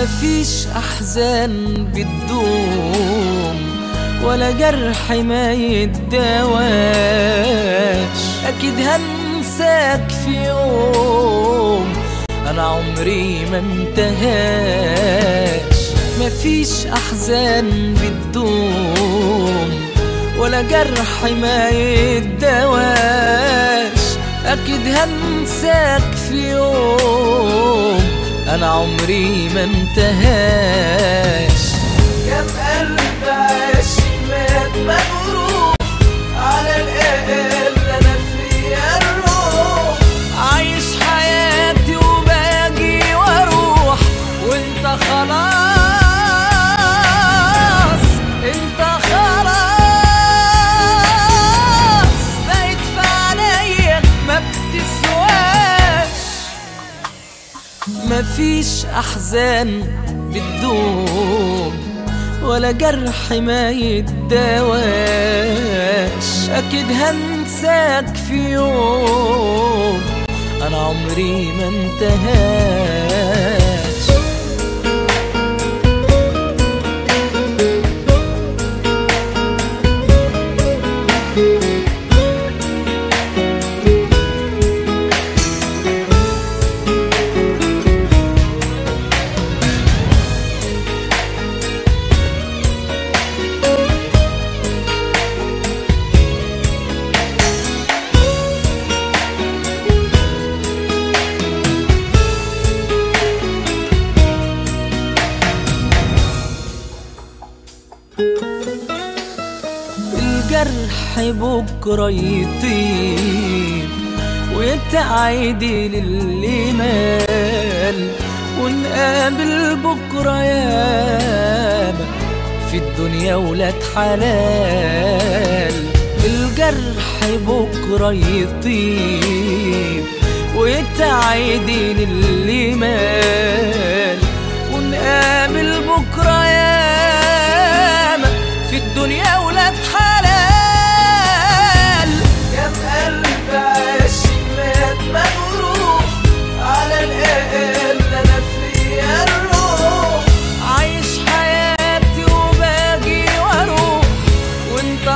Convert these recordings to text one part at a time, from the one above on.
مفيش أحزان بتدوم ولا جرح ما يتداواش أكيد هنساك في يوم أنا عمري ما انتهاش مفيش أحزان بتدوم ولا جرح ما يتداواش أكيد هنساك في يوم أنا عمري ما انتهاش كم قلب عاش مات مجروح على الأقل أنا فيا الروح عايش حياتي وباجي واروح وانت خلاص انت خلاص بقيت في عينيا ما بتسواش مفيش احزان بتدوم ولا جرح ما يتداواش اكيد هنساك في يوم انا عمري ما انتهاش الجرح بكرة يطيب ويتعيدي للي مال ونقابل بكرة ياما في الدنيا ولاد حلال الجرح بكرة يطيب ويتعيدي للي مال ونقابل بكرة ياما في الدنيا ولاد حلال كم قلب عاش مات مجروح على الأقل أنا فيا الروح عايش حياتي وباجي واروح وانت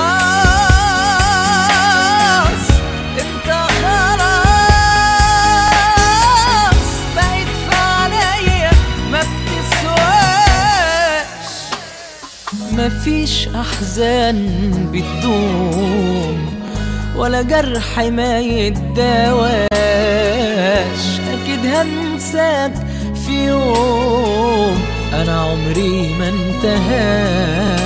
خلاص انت خلاص بقيت في عينيا ما بتسواش مفيش أحزان بتدوم ولا جرح ما يتداواش أكيد هنساك في يوم أنا عمري ما انتهاش